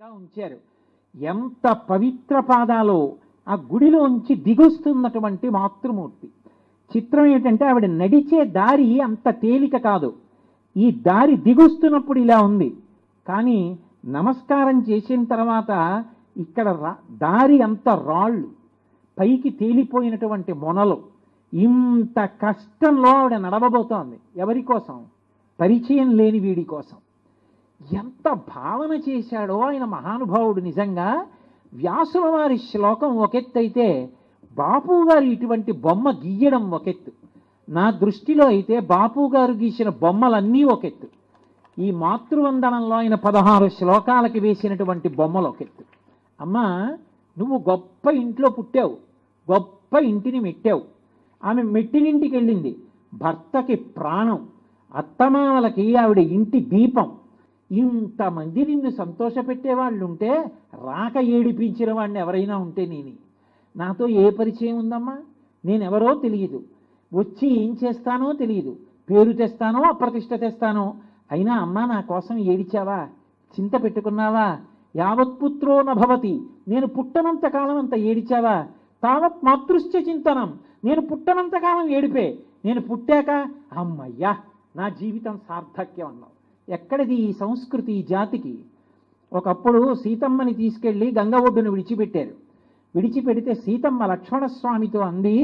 ఇంకా ఉంచారు ఎంత పవిత్ర పాదాలో ఆ గుడిలోంచి దిగుస్తున్నటువంటి మాతృమూర్తి చిత్రం ఏంటంటే ఆవిడ నడిచే దారి అంత తేలిక కాదు ఈ దారి దిగుస్తున్నప్పుడు ఇలా ఉంది కానీ నమస్కారం చేసిన తర్వాత ఇక్కడ రా- దారి అంత రాళ్ళు పైకి తేలిపోయినటువంటి మొనలు ఇంత కష్టంలో ఆవిడ నడవబోతోంది ఎవరి కోసం పరిచయం లేని వీడి కోసం ఎంత భావన చేశాడో ఆయన మహానుభావుడు నిజంగా వ్యాసుల వారి శ్లోకం ఒకెత్తైతే బాపు గారు ఇటువంటి బొమ్మ గీయడం ఒకెత్తు నా దృష్టిలో అయితే బాపు గారు గీసిన బొమ్మలన్నీ ఒకెత్తు ఈ మాతృవందనంలో ఆయన పదహారు శ్లోకాలకి వేసినటువంటి బొమ్మలు ఒకెత్తు అమ్మా నువ్వు గొప్ప ఇంట్లో పుట్టావు గొప్ప ఇంటిని మెట్టావు ఆమె మెట్టినింటికి వెళ్ళింది భర్తకి ప్రాణం అత్తమామలకి ఆవిడ ఇంటి దీపం ఇంతమంది నిన్ను సంతోషపెట్టేవాళ్ళు ఉంటే రాక ఏడిపించిన వాడిని ఎవరైనా ఉంటే నేను నాతో ఏ పరిచయం ఉందమ్మా నేనెవరో తెలియదు వచ్చి ఏం చేస్తానో తెలియదు పేరు తెస్తానో అప్రతిష్ట తెస్తానో అయినా అమ్మా నా కోసం ఏడిచావా చింత పెట్టుకున్నావా యావత్పుత్రో నభవతి నేను పుట్టనంత కాలం అంత ఏడిచావా తావత్ మాతృశ్చ చింతనం నేను పుట్టనంత కాలం ఏడిపే నేను పుట్టాక అమ్మయ్యా నా జీవితం సార్థక్యం అన్నావు ఎక్కడిది ఈ సంస్కృతి ఈ జాతికి ఒకప్పుడు సీతమ్మని తీసుకెళ్ళి గంగ ఒడ్డును విడిచిపెట్టారు విడిచిపెడితే సీతమ్మ లక్ష్మణస్వామితో అంది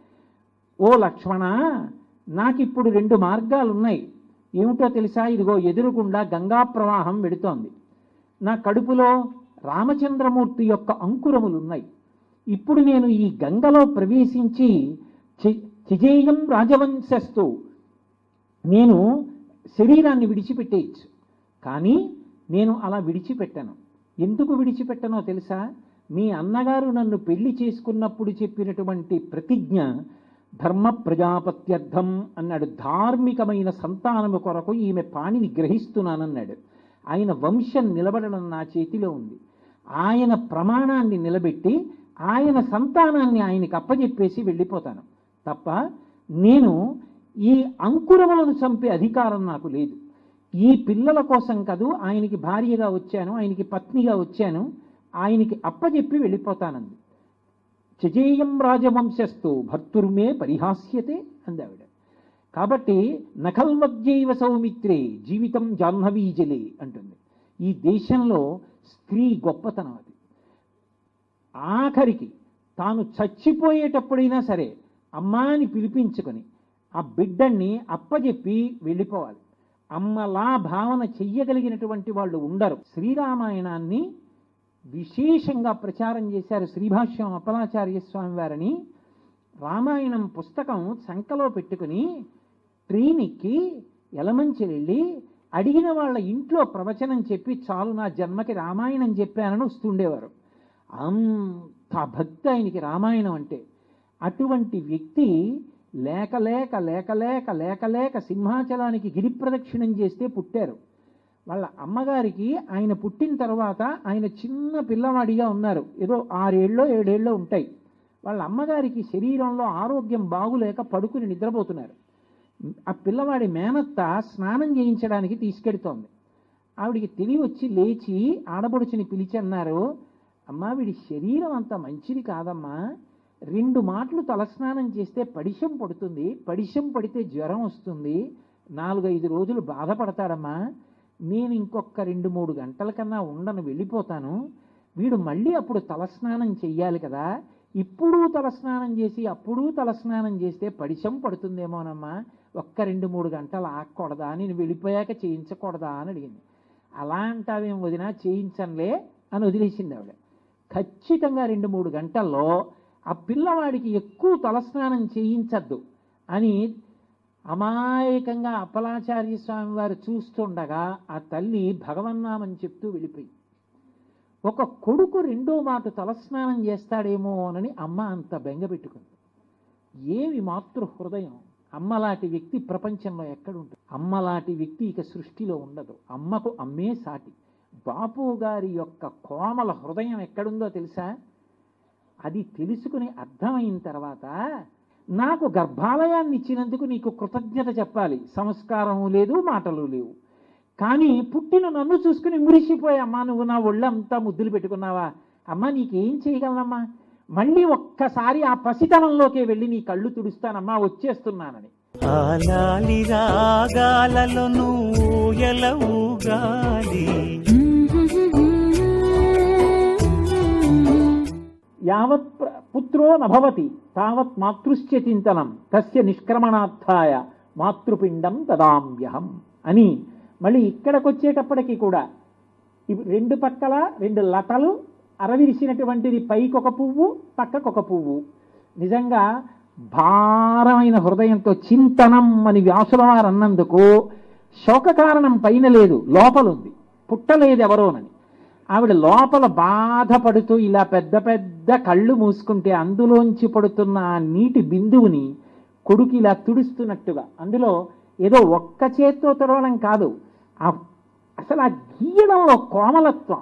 ఓ లక్ష్మణ నాకిప్పుడు రెండు మార్గాలు ఉన్నాయి ఏమిటో తెలుసా ఇదిగో ఎదురుగుండా గంగా ప్రవాహం వెడుతోంది నా కడుపులో రామచంద్రమూర్తి యొక్క అంకురములు ఉన్నాయి ఇప్పుడు నేను ఈ గంగలో ప్రవేశించి చి- చిజేయం రాజవంశస్తు నేను శరీరాన్ని విడిచిపెట్టేయచ్చు కానీ నేను అలా విడిచిపెట్టాను ఎందుకు విడిచిపెట్టనో తెలుసా మీ అన్నగారు నన్ను పెళ్లి చేసుకున్నప్పుడు చెప్పినటువంటి ప్రతిజ్ఞ ధర్మ ప్రజాపత్యర్థం అన్నాడు ధార్మికమైన సంతానము కొరకు ఈమె పాణిని గ్రహిస్తున్నానన్నాడు ఆయన వంశం నిలబడడం నా చేతిలో ఉంది ఆయన ప్రమాణాన్ని నిలబెట్టి ఆయన సంతానాన్ని ఆయనకి అప్పజెప్పేసి వెళ్ళిపోతాను తప్ప నేను ఈ అంకురములను చంపే అధికారం నాకు లేదు ఈ పిల్లల కోసం కాదు ఆయనకి భార్యగా వచ్చాను ఆయనకి పత్నిగా వచ్చాను ఆయనకి అప్పజెప్పి వెళ్ళిపోతానంది చజేయం రాజవంశస్థు భర్తుర్మే పరిహాస్యతే అందావిడ కాబట్టి నఖల్వద్యైవ సౌమిత్రే జీవితం జాహ్నవీజలే అంటుంది ఈ దేశంలో స్త్రీ గొప్పతనం అది ఆఖరికి తాను చచ్చిపోయేటప్పుడైనా సరే అమ్మా అని పిలిపించుకొని ఆ బిడ్డన్ని అప్పజెప్పి వెళ్ళిపోవాలి అమ్మలా భావన చెయ్యగలిగినటువంటి వాళ్ళు ఉండరు శ్రీరామాయణాన్ని విశేషంగా ప్రచారం చేశారు శ్రీభాష్యం అప్పలాచార్య స్వామి వారిని రామాయణం పుస్తకం సంకలో పెట్టుకుని ట్రైన్ ఎక్కి ఎలమంచి వెళ్ళి అడిగిన వాళ్ళ ఇంట్లో ప్రవచనం చెప్పి చాలు నా జన్మకి రామాయణం చెప్పానని వస్తుండేవారు అంత భక్తి ఆయనకి రామాయణం అంటే అటువంటి వ్యక్తి లేక లేక లేక లేక లేక లేక సింహాచలానికి గిరి ప్రదక్షిణం చేస్తే పుట్టారు వాళ్ళ అమ్మగారికి ఆయన పుట్టిన తర్వాత ఆయన చిన్న పిల్లవాడిగా ఉన్నారు ఏదో ఆరేళ్ళో ఏడేళ్ళో ఉంటాయి వాళ్ళ అమ్మగారికి శరీరంలో ఆరోగ్యం బాగులేక పడుకుని నిద్రపోతున్నారు ఆ పిల్లవాడి మేనత్త స్నానం చేయించడానికి తీసుకెడుతోంది ఆవిడికి తెలివి వచ్చి లేచి ఆడబడుచుని పిలిచి అన్నారు అమ్మా వీడి శరీరం అంత మంచిది కాదమ్మా రెండు మాటలు తలస్నానం చేస్తే పడిశం పడుతుంది పడిశం పడితే జ్వరం వస్తుంది నాలుగైదు రోజులు బాధపడతాడమ్మా నేను ఇంకొక రెండు మూడు గంటల కన్నా ఉండను వెళ్ళిపోతాను వీడు మళ్ళీ అప్పుడు తలస్నానం చెయ్యాలి కదా ఇప్పుడు తలస్నానం చేసి అప్పుడు తలస్నానం చేస్తే పడిశం పడుతుందేమోనమ్మా ఒక్క రెండు మూడు గంటలు ఆగకూడదా నేను వెళ్ళిపోయాక చేయించకూడదా అని అడిగింది అలా అంటావేం వదినా చేయించనులే అని వదిలేసింది ఆవిడ ఖచ్చితంగా రెండు మూడు గంటల్లో ఆ పిల్లవాడికి ఎక్కువ తలస్నానం చేయించద్దు అని అమాయకంగా అప్పలాచార్య స్వామి వారు చూస్తుండగా ఆ తల్లి భగవన్నామని చెప్తూ వెళ్ళిపోయి ఒక కొడుకు రెండో మాట తలస్నానం చేస్తాడేమోనని అమ్మ అంత బెంగ పెట్టుకుంది ఏమి మాతృ హృదయం అమ్మలాంటి వ్యక్తి ప్రపంచంలో ఎక్కడుంటుంది అమ్మలాంటి వ్యక్తి ఇక సృష్టిలో ఉండదు అమ్మకు అమ్మే సాటి బాపు గారి యొక్క కోమల హృదయం ఎక్కడుందో తెలుసా అది తెలుసుకుని అర్థమైన తర్వాత నాకు గర్భాలయాన్ని ఇచ్చినందుకు నీకు కృతజ్ఞత చెప్పాలి సంస్కారము లేదు మాటలు లేవు కానీ పుట్టిన నన్ను చూసుకుని మురిసిపోయి అమ్మా నువ్వు నా ఒళ్ళంతా ముద్దులు పెట్టుకున్నావా అమ్మా నీకేం చేయగలనమ్మా మళ్ళీ ఒక్కసారి ఆ పసితనంలోకే వెళ్ళి నీ కళ్ళు తుడుస్తానమ్మా వచ్చేస్తున్నానని ఆలాలి రాగాలలో నువ్వు ఊగాలి యావత్ ప్ర- పుత్రో నభవతి తావత్ మాతృశ్చ చింతనం తస్య నిష్క్రమణార్థాయ మాతృపిండం తదామ్యహం అని మళ్ళీ ఇక్కడికి వచ్చేటప్పటికి కూడా ఇవి రెండు పక్కల రెండు లతలు అరవిరిసినటువంటిది పైకి ఒక పువ్వు పక్కకు ఒక పువ్వు నిజంగా భారమైన హృదయంతో చింతనం అని వ్యాసుల వారు అన్నందుకు శోక కారణం పైన లేదు లోపలుంది పుట్టలేదు ఎవరోనని ఆవిడ లోపల బాధపడుతూ ఇలా పెద్ద పెద్ద కళ్ళు మూసుకుంటే అందులోంచి పడుతున్న ఆ నీటి బిందువుని కొడుకు ఇలా తుడుస్తున్నట్టుగా అందులో ఏదో ఒక్క చేత్తో తుడవడం కాదు ఆ అసలు ఆ గీయడంలో కోమలత్వం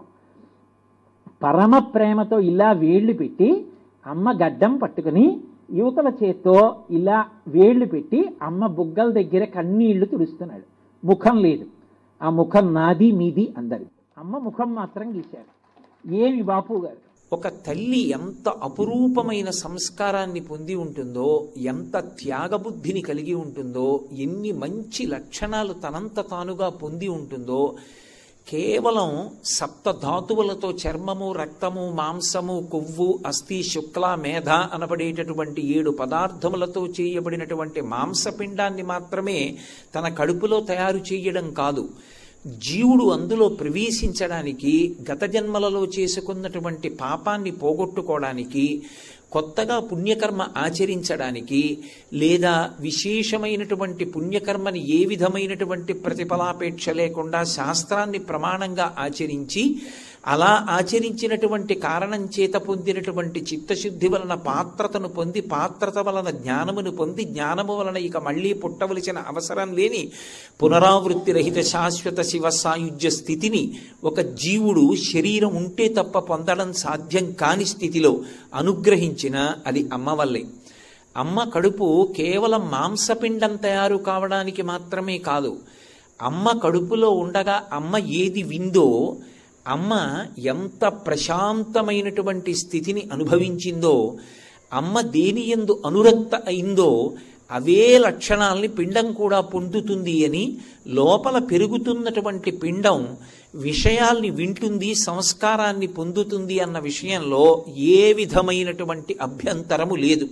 పరమ ప్రేమతో ఇలా వేళ్ళు పెట్టి అమ్మ గడ్డం పట్టుకుని యువతల చేత్తో ఇలా వేళ్ళు పెట్టి అమ్మ బుగ్గల దగ్గర కన్నీళ్లు తుడుస్తున్నాడు ముఖం లేదు ఆ ముఖం నాది మీది అందరి అమ్మ ముఖం మాత్రం గీశారు ఏమి బాపు గారు ఒక తల్లి ఎంత అపురూపమైన సంస్కారాన్ని పొంది ఉంటుందో ఎంత త్యాగబుద్ధిని కలిగి ఉంటుందో ఎన్ని మంచి లక్షణాలు తనంత తానుగా పొంది ఉంటుందో కేవలం సప్త ధాతువులతో చర్మము రక్తము మాంసము కొవ్వు అస్థి శుక్ల మేధ అనబడేటటువంటి ఏడు పదార్థములతో చేయబడినటువంటి మాంసపిండాన్ని మాత్రమే తన కడుపులో తయారు చేయడం కాదు జీవుడు అందులో ప్రవేశించడానికి గత జన్మలలో చేసుకున్నటువంటి పాపాన్ని పోగొట్టుకోవడానికి కొత్తగా పుణ్యకర్మ ఆచరించడానికి లేదా విశేషమైనటువంటి పుణ్యకర్మని ఏ విధమైనటువంటి ప్రతిఫలాపేక్ష లేకుండా శాస్త్రాన్ని ప్రమాణంగా ఆచరించి అలా ఆచరించినటువంటి కారణం చేత పొందినటువంటి చిత్తశుద్ధి వలన పాత్రతను పొంది పాత్రత వలన జ్ఞానమును పొంది జ్ఞానము వలన ఇక మళ్ళీ పుట్టవలసిన అవసరం లేని పునరావృత్తి రహిత శాశ్వత శివ సాయుధ్య స్థితిని ఒక జీవుడు శరీరం ఉంటే తప్ప పొందడం సాధ్యం కాని స్థితిలో అనుగ్రహించిన అది అమ్మ వల్లే అమ్మ కడుపు కేవలం మాంసపిండం తయారు కావడానికి మాత్రమే కాదు అమ్మ కడుపులో ఉండగా అమ్మ ఏది విందో అమ్మ ఎంత ప్రశాంతమైనటువంటి స్థితిని అనుభవించిందో అమ్మ దేని ఎందు అనురక్త అయిందో అవే లక్షణాల్ని పిండం కూడా పొందుతుంది అని లోపల పెరుగుతున్నటువంటి పిండం విషయాల్ని వింటుంది సంస్కారాన్ని పొందుతుంది అన్న విషయంలో ఏ విధమైనటువంటి అభ్యంతరము లేదు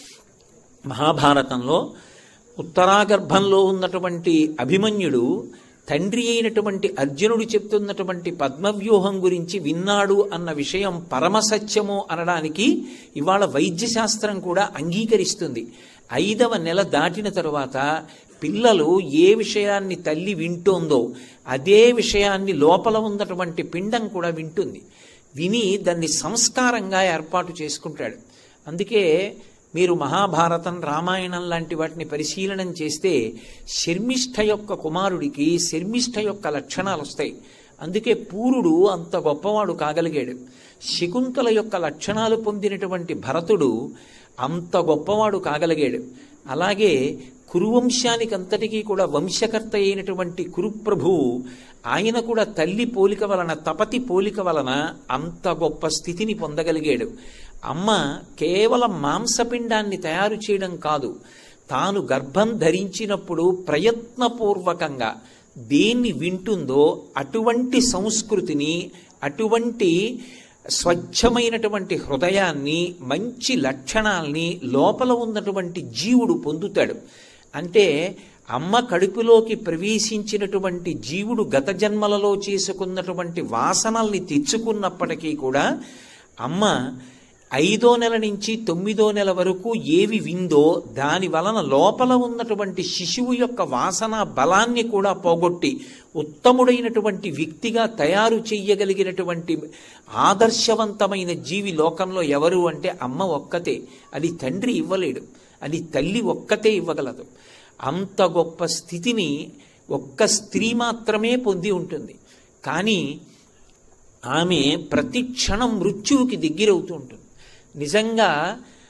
మహాభారతంలో ఉత్తరాగర్భంలో ఉన్నటువంటి అభిమన్యుడు తండ్రి అయినటువంటి అర్జునుడు చెప్తున్నటువంటి పద్మవ్యూహం గురించి విన్నాడు అన్న విషయం పరమసత్యము అనడానికి ఇవాళ వైద్యశాస్త్రం కూడా అంగీకరిస్తుంది ఐదవ నెల దాటిన తరువాత పిల్లలు ఏ విషయాన్ని తల్లి వింటోందో అదే విషయాన్ని లోపల ఉన్నటువంటి పిండం కూడా వింటుంది విని దాన్ని సంస్కారంగా ఏర్పాటు చేసుకుంటాడు అందుకే మీరు మహాభారతం రామాయణం లాంటి వాటిని పరిశీలనం చేస్తే శర్మిష్ఠ యొక్క కుమారుడికి శర్మిష్ఠ యొక్క లక్షణాలు వస్తాయి అందుకే పూరుడు అంత గొప్పవాడు కాగలిగాడు శకుంతల యొక్క లక్షణాలు పొందినటువంటి భరతుడు అంత గొప్పవాడు కాగలిగాడు అలాగే కురువంశానికి అంతటికీ కూడా వంశకర్త అయినటువంటి కురుప్రభువు ఆయన కూడా తల్లి పోలిక వలన తపతి పోలిక వలన అంత గొప్ప స్థితిని పొందగలిగాడు అమ్మ కేవలం మాంసపిండాన్ని తయారు చేయడం కాదు తాను గర్భం ధరించినప్పుడు ప్రయత్నపూర్వకంగా దేన్ని వింటుందో అటువంటి సంస్కృతిని అటువంటి స్వచ్ఛమైనటువంటి హృదయాన్ని మంచి లక్షణాల్ని లోపల ఉన్నటువంటి జీవుడు పొందుతాడు అంటే అమ్మ కడుపులోకి ప్రవేశించినటువంటి జీవుడు గత జన్మలలో చేసుకున్నటువంటి వాసనల్ని తెచ్చుకున్నప్పటికీ కూడా అమ్మ ఐదో నెల నుంచి తొమ్మిదో నెల వరకు ఏవి విందో దాని వలన లోపల ఉన్నటువంటి శిశువు యొక్క వాసన బలాన్ని కూడా పోగొట్టి ఉత్తముడైనటువంటి వ్యక్తిగా తయారు చెయ్యగలిగినటువంటి ఆదర్శవంతమైన జీవి లోకంలో ఎవరు అంటే అమ్మ ఒక్కతే అది తండ్రి ఇవ్వలేడు అది తల్లి ఒక్కతే ఇవ్వగలదు అంత గొప్ప స్థితిని ఒక్క స్త్రీ మాత్రమే పొంది ఉంటుంది కానీ ఆమె ప్రతి క్షణం మృత్యువుకి దగ్గరవుతూ ఉంటుంది నిజంగా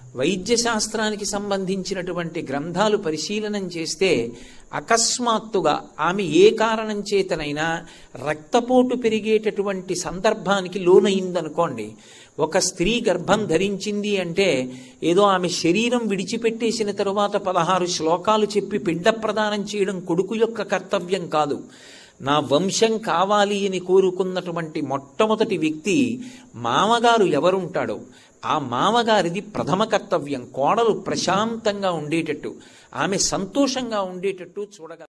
వైద్య శాస్త్రానికి సంబంధించినటువంటి గ్రంథాలు పరిశీలనం చేస్తే అకస్మాత్తుగా ఆమె ఏ కారణం చేతనైనా రక్తపోటు పెరిగేటటువంటి సందర్భానికి లోనయిందనుకోండి ఒక స్త్రీ గర్భం ధరించింది అంటే ఏదో ఆమె శరీరం విడిచిపెట్టేసిన తరువాత పదహారు శ్లోకాలు చెప్పి పిండ ప్రదానం చేయడం కొడుకు యొక్క కర్తవ్యం కాదు నా వంశం కావాలి అని కోరుకున్నటువంటి మొట్టమొదటి వ్యక్తి మామగారు ఎవరుంటాడో ఆ మామగారిది ప్రథమ కర్తవ్యం కోడలు ప్రశాంతంగా ఉండేటట్టు ఆమె సంతోషంగా ఉండేటట్టు చూడగల